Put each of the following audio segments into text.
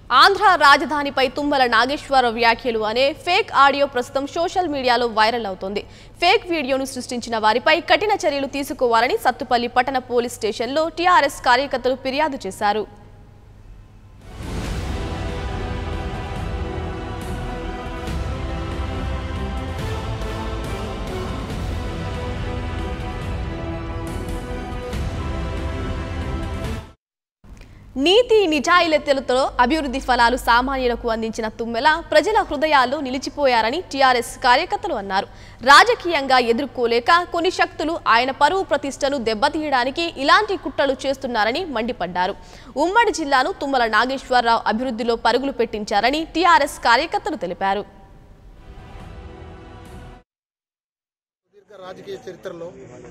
ఆంధ్ర రాజధానిపై తుమ్మల నాగేశ్వరరావు వ్యాఖ్యలు అనే fake audio ప్రస్తుతం సోషల్ మీడియాలో వైరల్ అవుతోంది ఫేక్ వీడియోను సృష్టించిన వారిపై కఠిన చర్యలు తీసుకోవాలని సత్తుపల్లి పట్టణ పోలీస్ స్టేషన్లో టీఆర్ఎస్ కార్యకర్తలు ఫిర్యాదు చేశారు నీతి నిజాయితీలతో అభివృద్ధి ఫలాలు సామాన్యులకు అందించిన తుమ్మెల ప్రజల హృదయాల్లో నిలిచిపోయారని టీఆర్ఎస్ కార్యకర్తలు అన్నారు రాజకీయంగా ఎదుర్కోలేక కొన్ని శక్తులు ఆయన పరువు ప్రతిష్టను దెబ్బతీయడానికి ఇలాంటి కుట్రలు చేస్తున్నారని మండిపడ్డారు ఉమ్మడి జిల్లాను తుమ్మల నాగేశ్వరరావు అభివృద్ధిలో పరుగులు పెట్టించారని టీఆర్ఎస్ కార్యకర్తలు తెలిపారు సుదీర్ఘ రాజకీయ చరిత్రలో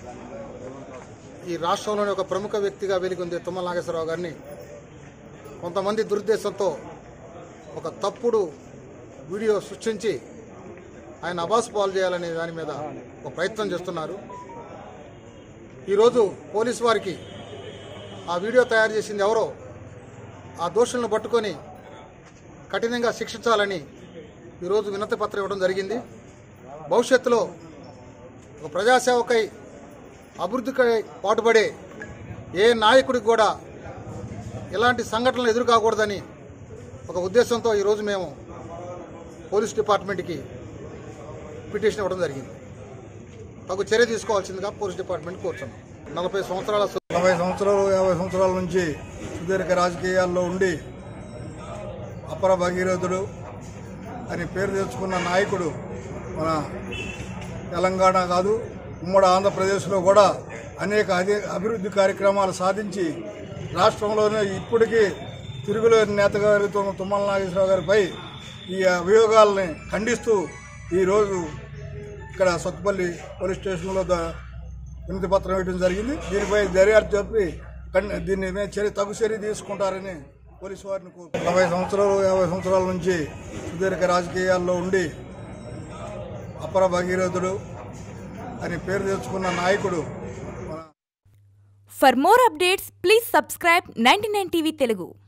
ఈ రాష్ట్రంలోని ఒక ప్రముఖ వ్యక్తిగా వెలిగొందే తుమ్మల నాగేశ్వరరావు గారిని కొంతమంది దురుద్దేశంతో ఒక తప్పుడు వీడియో సృష్టించి ఆయన అబాసు పాలు చేయాలనే దాని మీద ఒక ప్రయత్నం చేస్తున్నారు ఈరోజు పోలీసు వారికి ఆ వీడియో తయారు చేసింది ఎవరో ఆ దోషులను పట్టుకొని కఠినంగా శిక్షించాలని ఈరోజు వినతి పత్రం ఇవ్వడం జరిగింది భవిష్యత్తులో ఒక ప్రజాసేవకై అభివృద్ధికై పాటుపడే ఏ నాయకుడికి కూడా ఇలాంటి సంఘటనలు ఎదురు కాకూడదని ఒక ఉద్దేశంతో ఈరోజు మేము పోలీస్ డిపార్ట్మెంట్కి పిటిషన్ ఇవ్వడం జరిగింది తగు చర్య తీసుకోవాల్సిందిగా పోలీస్ డిపార్ట్మెంట్ కోరుతున్నాం నలభై సంవత్సరాల సు- నలభై సంవత్సరాలు యాభై సంవత్సరాల నుంచి సుదీర్ఘ రాజకీయాల్లో ఉండి అపర భగీరథుడు అని పేరు తెచ్చుకున్న నాయకుడు మన తెలంగాణ కాదు ఉమ్మడి ఆంధ్రప్రదేశ్లో కూడా అనేక అధి అభివృద్ధి కార్యక్రమాలు సాధించి రాష్ట్రంలోనే ఇప్పటికీ తిరుగులేని నేతగా వెలుగుతున్న తుమ్మల నాగేశ్వరరావు గారిపై ఈ అభియోగాల్ని ఖండిస్తూ ఈరోజు ఇక్కడ సత్తుపల్లి పోలీస్ స్టేషన్లో ద- వినతి పత్రం ఇవ్వడం జరిగింది దీనిపై దర్యాప్తు చెప్పి కన్- దీన్ని మీద చర్య తగు చర్య తీసుకుంటారని పోలీసు వారిని కోరుతున్నాను నలభై సంవత్సరాలు యాభై సంవత్సరాల నుంచి సుదీర్ఘ రాజకీయాల్లో ఉండి అపర భగీరథుడు అని పేరు తెచ్చుకున్న నాయకుడు మన For more updates, please subscribe 99 TV Telugu.